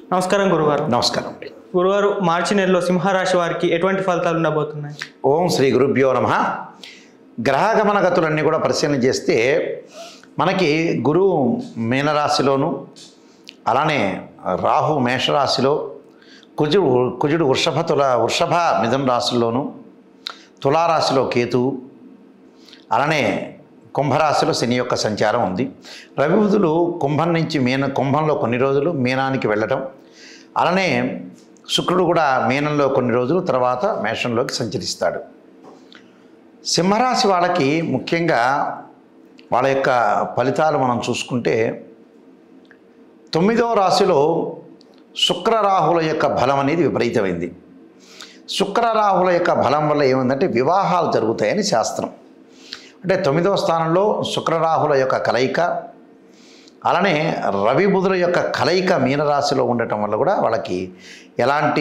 నమస్కారం గురుగారు నమస్కారం అండి గురుగారు మార్చి నెలలో సింహరాశి వారికి ఎటువంటి ఫలితాలు ఉండబోతున్నాయి ఓం శ్రీ గురుభ్యో నమ గ్రహగమన గతులన్నీ కూడా పరిశీలన చేస్తే మనకి గురువు మీనరాశిలోను అలానే రాహు మేషరాశిలో కుజుడు కుజుడు వృషభ తుల వృషభ మిథున రాశిలోను తులారాశిలో కేతువు అలానే కుంభరాశిలో శని యొక్క సంచారం ఉంది రవి బుధులు కుంభం నుంచి మీన కుంభంలో కొన్ని రోజులు మీనానికి వెళ్ళటం అలానే శుక్రుడు కూడా మీనంలో కొన్ని రోజులు తర్వాత మేషంలోకి సంచరిస్తాడు సింహరాశి వాళ్ళకి ముఖ్యంగా వాళ్ళ యొక్క ఫలితాలు మనం చూసుకుంటే తొమ్మిదవ రాశిలో శుక్రరాహుల యొక్క బలం అనేది విపరీతమైంది శుక్రరాహుల యొక్క బలం వల్ల ఏముందంటే వివాహాలు జరుగుతాయని శాస్త్రం అంటే తొమ్మిదవ స్థానంలో శుక్రరాహుల యొక్క కలయిక అలానే రవి బుధుల యొక్క కలయిక మీనరాశిలో ఉండటం వల్ల కూడా వాళ్ళకి ఎలాంటి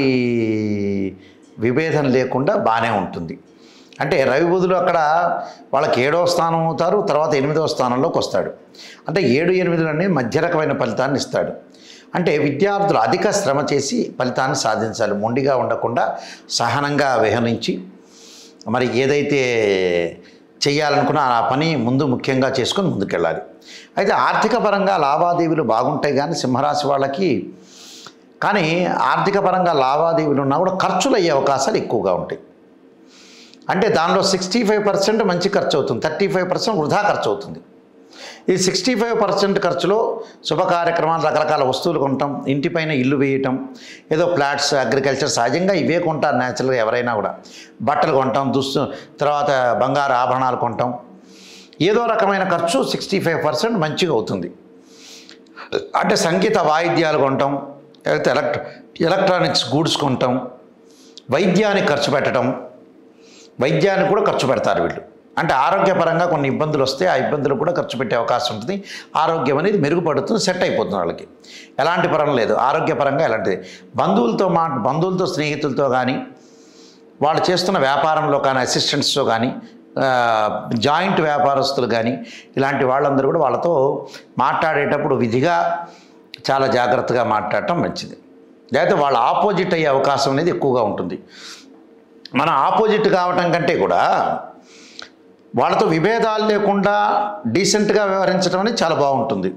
విభేదం లేకుండా బాగానే ఉంటుంది అంటే రవి బుధులు అక్కడ వాళ్ళకి ఏడవ స్థానం అవుతారు తర్వాత ఎనిమిదవ స్థానంలోకి వస్తాడు అంటే ఏడు ఎనిమిదిలోనే మధ్య రకమైన ఫలితాన్ని ఇస్తాడు అంటే విద్యార్థులు అధిక శ్రమ చేసి ఫలితాన్ని సాధించాలి మొండిగా ఉండకుండా సహనంగా వ్యవహరించి మరి ఏదైతే చేయాలనుకున్న ఆ పని ముందు ముఖ్యంగా చేసుకొని ముందుకెళ్ళాలి అయితే ఆర్థిక పరంగా లావాదేవీలు బాగుంటాయి కానీ సింహరాశి వాళ్ళకి కానీ ఆర్థిక పరంగా లావాదేవీలు ఉన్నా కూడా ఖర్చులు అయ్యే అవకాశాలు ఎక్కువగా ఉంటాయి అంటే దానిలో సిక్స్టీ ఫైవ్ పర్సెంట్ మంచి ఖర్చు అవుతుంది థర్టీ ఫైవ్ పర్సెంట్ వృధా ఖర్చు అవుతుంది ఈ సిక్స్టీ ఫైవ్ పర్సెంట్ ఖర్చులో శుభ కార్యక్రమాలు రకరకాల వస్తువులు కొనటం ఇంటిపైన ఇల్లు వేయటం ఏదో ఫ్లాట్స్ అగ్రికల్చర్ సహజంగా ఇవే కొంటారు న్యాచురల్గా ఎవరైనా కూడా బట్టలు కొంటాం దుస్తు తర్వాత బంగారు ఆభరణాలు కొంటాం ఏదో రకమైన ఖర్చు సిక్స్టీ ఫైవ్ పర్సెంట్ మంచిగా అవుతుంది అంటే సంగీత వాయిద్యాలు కొంటాం లేకపోతే ఎలక్ట్ర ఎలక్ట్రానిక్స్ గూడ్స్ కొంటాం వైద్యానికి ఖర్చు పెట్టడం వైద్యానికి కూడా ఖర్చు పెడతారు వీళ్ళు అంటే ఆరోగ్యపరంగా కొన్ని ఇబ్బందులు వస్తే ఆ ఇబ్బందులు కూడా ఖర్చు పెట్టే అవకాశం ఉంటుంది ఆరోగ్యం అనేది మెరుగుపడుతుంది సెట్ అయిపోతుంది వాళ్ళకి ఎలాంటి పరం లేదు ఆరోగ్యపరంగా ఎలాంటిది బంధువులతో మా బంధువులతో స్నేహితులతో కానీ వాళ్ళు చేస్తున్న వ్యాపారంలో కానీ అసిస్టెంట్స్తో కానీ ఆ, జాయింట్ వ్యాపారస్తులు కానీ ఇలాంటి వాళ్ళందరూ కూడా వాళ్ళతో మాట్లాడేటప్పుడు విధిగా చాలా జాగ్రత్తగా మాట్లాడటం మంచిది లేకపోతే వాళ్ళ ఆపోజిట్ అయ్యే అవకాశం అనేది ఎక్కువగా ఉంటుంది మన ఆపోజిట్ కావటం కంటే కూడా వాళ్ళతో విభేదాలు లేకుండా డీసెంట్గా వ్యవహరించడం అనేది చాలా బాగుంటుంది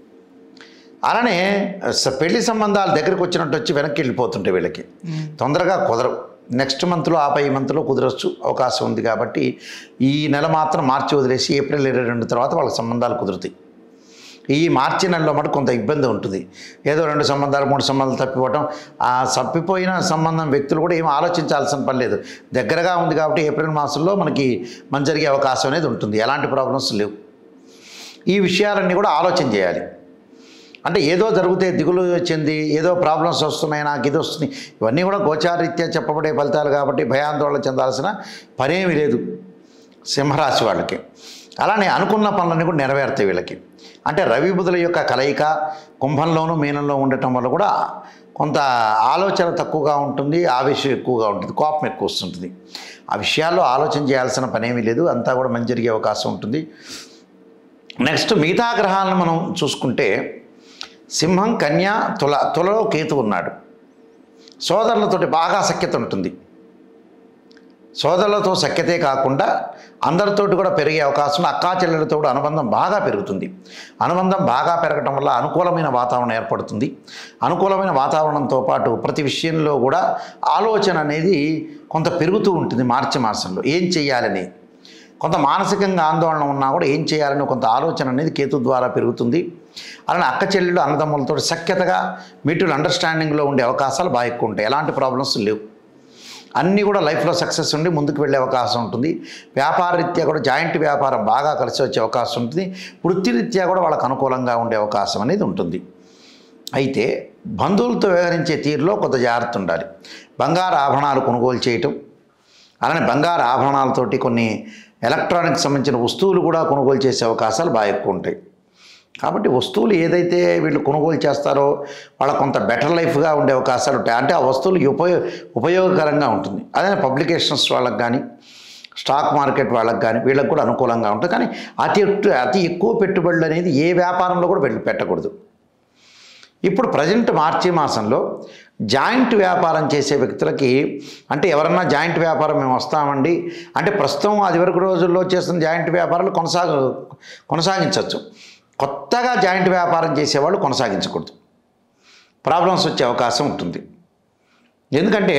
అలానే స- పెళ్లి సంబంధాలు దగ్గరికి వచ్చినట్టు వచ్చి వెనక్కి వెళ్ళిపోతుంటాయి వీళ్ళకి తొందరగా కుదరవు నెక్స్ట్ మంత్లో ఆపై మంత్లో కుదరొచ్చు అవకాశం ఉంది కాబట్టి ఈ నెల మాత్రం మార్చి వదిలేసి ఏప్రిల్ ఇరవై రెండు తర్వాత వాళ్ళ సంబంధాలు కుదురుతాయి ఈ మార్చి నెలలో మటు కొంత ఇబ్బంది ఉంటుంది ఏదో రెండు సంబంధాలు మూడు సంబంధాలు తప్పిపోవటం ఆ తప్పిపోయిన సంబంధం వ్యక్తులు కూడా ఏం ఆలోచించాల్సిన పని లేదు దగ్గరగా ఉంది కాబట్టి ఏప్రిల్ మాసంలో మనకి మన జరిగే అవకాశం అనేది ఉంటుంది ఎలాంటి ప్రాబ్లమ్స్ లేవు ఈ విషయాలన్నీ కూడా ఆలోచన చేయాలి అంటే ఏదో జరిగితే దిగులు చెంది ఏదో ప్రాబ్లమ్స్ వస్తున్నాయి నాకు ఇది వస్తుంది ఇవన్నీ కూడా గోచారీత్యా చెప్పబడే ఫలితాలు కాబట్టి భయాందోళన చెందాల్సిన పనేమీ లేదు సింహరాశి వాళ్ళకి అలానే అనుకున్న పనులన్నీ కూడా నెరవేరుతాయి వీళ్ళకి అంటే రవి బుధుల యొక్క కలయిక కుంభంలోనూ మీనంలో ఉండటం వల్ల కూడా కొంత ఆలోచన తక్కువగా ఉంటుంది ఆవేశం ఎక్కువగా ఉంటుంది కోపం ఎక్కువ వస్తుంటుంది ఆ విషయాల్లో ఆలోచన చేయాల్సిన పనేమీ లేదు అంతా కూడా మంచి జరిగే అవకాశం ఉంటుంది నెక్స్ట్ మిగతా గ్రహాలను మనం చూసుకుంటే సింహం కన్య తుల తులలో కేతు ఉన్నాడు సోదరులతోటి బాగా సఖ్యత ఉంటుంది సోదరులతో సఖ్యతే కాకుండా అందరితోటి కూడా పెరిగే అవకాశం అక్కా చెల్లెలతో కూడా అనుబంధం బాగా పెరుగుతుంది అనుబంధం బాగా పెరగటం వల్ల అనుకూలమైన వాతావరణం ఏర్పడుతుంది అనుకూలమైన వాతావరణంతో పాటు ప్రతి విషయంలో కూడా ఆలోచన అనేది కొంత పెరుగుతూ ఉంటుంది మార్చి మాసంలో ఏం చేయాలని కొంత మానసికంగా ఆందోళన ఉన్నా కూడా ఏం చేయాలని కొంత ఆలోచన అనేది కేతు ద్వారా పెరుగుతుంది అలానే అక్క చెల్లెళ్ళు అన్నదమ్ములతో సఖ్యతగా మీటులు అండర్స్టాండింగ్లో ఉండే అవకాశాలు బాగా ఎక్కువ ఉంటాయి ఎలాంటి ప్రాబ్లమ్స్ లేవు అన్నీ కూడా లైఫ్లో సక్సెస్ ఉండి ముందుకు వెళ్ళే అవకాశం ఉంటుంది వ్యాపార రీత్యా కూడా జాయింట్ వ్యాపారం బాగా కలిసి వచ్చే అవకాశం ఉంటుంది వృత్తిరీత్యా కూడా వాళ్ళకు అనుకూలంగా ఉండే అవకాశం అనేది ఉంటుంది అయితే బంధువులతో వ్యవహరించే తీరులో కొంత జాగ్రత్త ఉండాలి బంగారు ఆభరణాలు కొనుగోలు చేయటం అలానే బంగారు ఆభరణాలతోటి కొన్ని ఎలక్ట్రానిక్స్ సంబంధించిన వస్తువులు కూడా కొనుగోలు చేసే అవకాశాలు బాగా ఎక్కువ ఉంటాయి కాబట్టి వస్తువులు ఏదైతే వీళ్ళు కొనుగోలు చేస్తారో వాళ్ళ కొంత బెటర్ లైఫ్గా ఉండే అవకాశాలు ఉంటాయి అంటే ఆ వస్తువులు ఉపయో ఉపయోగకరంగా ఉంటుంది అదే పబ్లికేషన్స్ వాళ్ళకి కానీ స్టాక్ మార్కెట్ వాళ్ళకి కానీ వీళ్ళకి కూడా అనుకూలంగా ఉంటుంది కానీ అతి అతి ఎక్కువ పెట్టుబడులు అనేది ఏ వ్యాపారంలో కూడా వెళ్ళి పెట్టకూడదు ఇప్పుడు ప్రజెంట్ మార్చి మాసంలో జాయింట్ వ్యాపారం చేసే వ్యక్తులకి అంటే ఎవరన్నా జాయింట్ వ్యాపారం మేము వస్తామండి అంటే ప్రస్తుతం అది వరకు రోజుల్లో చేస్తున్న జాయింట్ వ్యాపారాలు కొనసాగ కొనసాగించవచ్చు కొత్తగా జాయింట్ వ్యాపారం చేసేవాళ్ళు కొనసాగించకూడదు ప్రాబ్లమ్స్ వచ్చే అవకాశం ఉంటుంది ఎందుకంటే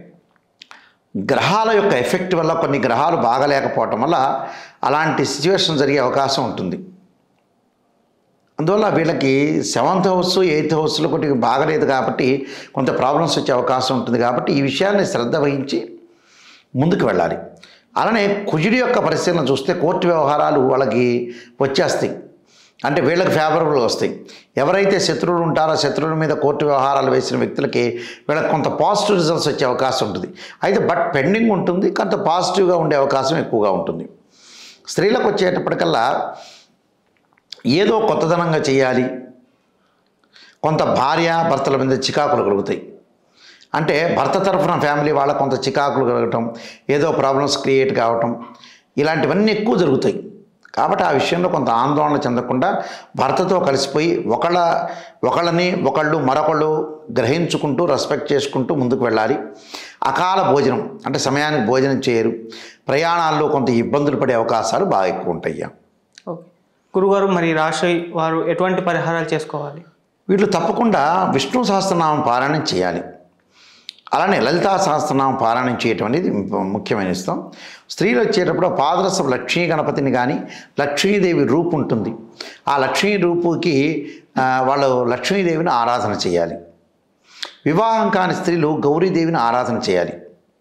గ్రహాల యొక్క ఎఫెక్ట్ వల్ల కొన్ని గ్రహాలు బాగలేకపోవటం వల్ల అలాంటి సిచ్యువేషన్ జరిగే అవకాశం ఉంటుంది అందువల్ల వీళ్ళకి సెవెంత్ హౌస్ ఎయిత్ హౌస్లో కొద్దిగా బాగలేదు కాబట్టి కొంత ప్రాబ్లమ్స్ వచ్చే అవకాశం ఉంటుంది కాబట్టి ఈ విషయాన్ని శ్రద్ధ వహించి ముందుకు వెళ్ళాలి అలానే కుజుడి యొక్క పరిశీలన చూస్తే కోర్టు వ్యవహారాలు వాళ్ళకి వచ్చేస్తాయి అంటే వీళ్ళకి ఫేవరబుల్ వస్తాయి ఎవరైతే శత్రువులు ఉంటారో శత్రువుల మీద కోర్టు వ్యవహారాలు వేసిన వ్యక్తులకి వీళ్ళకి కొంత పాజిటివ్ రిజల్ట్స్ వచ్చే అవకాశం ఉంటుంది అయితే బట్ పెండింగ్ ఉంటుంది కొంత పాజిటివ్గా ఉండే అవకాశం ఎక్కువగా ఉంటుంది స్త్రీలకు వచ్చేటప్పటికల్లా ఏదో కొత్తదనంగా చేయాలి కొంత భార్య భర్తల మీద చికాకులు కలుగుతాయి అంటే భర్త తరఫున ఫ్యామిలీ వాళ్ళ కొంత చికాకులు కలగటం ఏదో ప్రాబ్లమ్స్ క్రియేట్ కావటం ఇలాంటివన్నీ ఎక్కువ జరుగుతాయి కాబట్టి ఆ విషయంలో కొంత ఆందోళన చెందకుండా భర్తతో కలిసిపోయి ఒకళ్ళ ఒకళ్ళని ఒకళ్ళు మరొకళ్ళు గ్రహించుకుంటూ రెస్పెక్ట్ చేసుకుంటూ ముందుకు వెళ్ళాలి అకాల భోజనం అంటే సమయానికి భోజనం చేయరు ప్రయాణాల్లో కొంత ఇబ్బందులు పడే అవకాశాలు బాగా ఎక్కువ ఉంటాయ్యా ఓకే గురుగారు మరి రాశి వారు ఎటువంటి పరిహారాలు చేసుకోవాలి వీళ్ళు తప్పకుండా విష్ణు సహస్రనామం పారాయణం చేయాలి అలానే లలితా సహస్రనామం పారాయణం చేయటం అనేది ముఖ్యమైన ఇష్టం స్త్రీలు వచ్చేటప్పుడు పాదరసం లక్ష్మీ గణపతిని కానీ లక్ష్మీదేవి రూపు ఉంటుంది ఆ లక్ష్మీ రూపుకి ఆ, వాళ్ళు లక్ష్మీదేవిని ఆరాధన చేయాలి వివాహం కాని స్త్రీలు గౌరీదేవిని ఆరాధన చేయాలి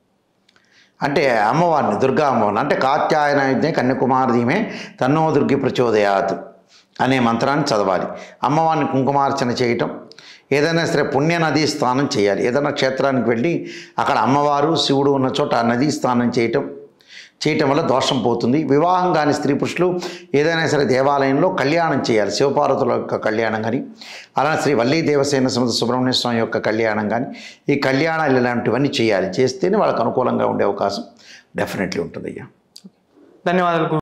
అంటే అమ్మవారిని దుర్గా అమ్మవారిని అంటే కాత్యాయన యజ్ఞ కన్యాకుమారదీమే తన్నో దుర్గి ప్రచోదయాత్ అనే మంత్రాన్ని చదవాలి అమ్మవారిని కుంకుమార్చన చేయటం ఏదైనా సరే పుణ్య నదీ స్నానం చేయాలి ఏదైనా క్షేత్రానికి వెళ్ళి అక్కడ అమ్మవారు శివుడు ఉన్న చోట ఆ నదీ స్నానం చేయటం చేయటం వల్ల దోషం పోతుంది వివాహం కాని స్త్రీ పురుషులు ఏదైనా సరే దేవాలయంలో కళ్యాణం చేయాలి శివపార్వతుల యొక్క కళ్యాణం కానీ అలానే శ్రీ వల్లీ దేవసేన సమేత సుబ్రహ్మణ్య స్వామి యొక్క కళ్యాణం కానీ ఈ కళ్యాణాలు ఇలాంటివన్నీ చేయాలి చేస్తేనే వాళ్ళకి అనుకూలంగా ఉండే అవకాశం డెఫినెట్లీ ఉంటుంది అయ్యా ధన్యవాదాలు గురు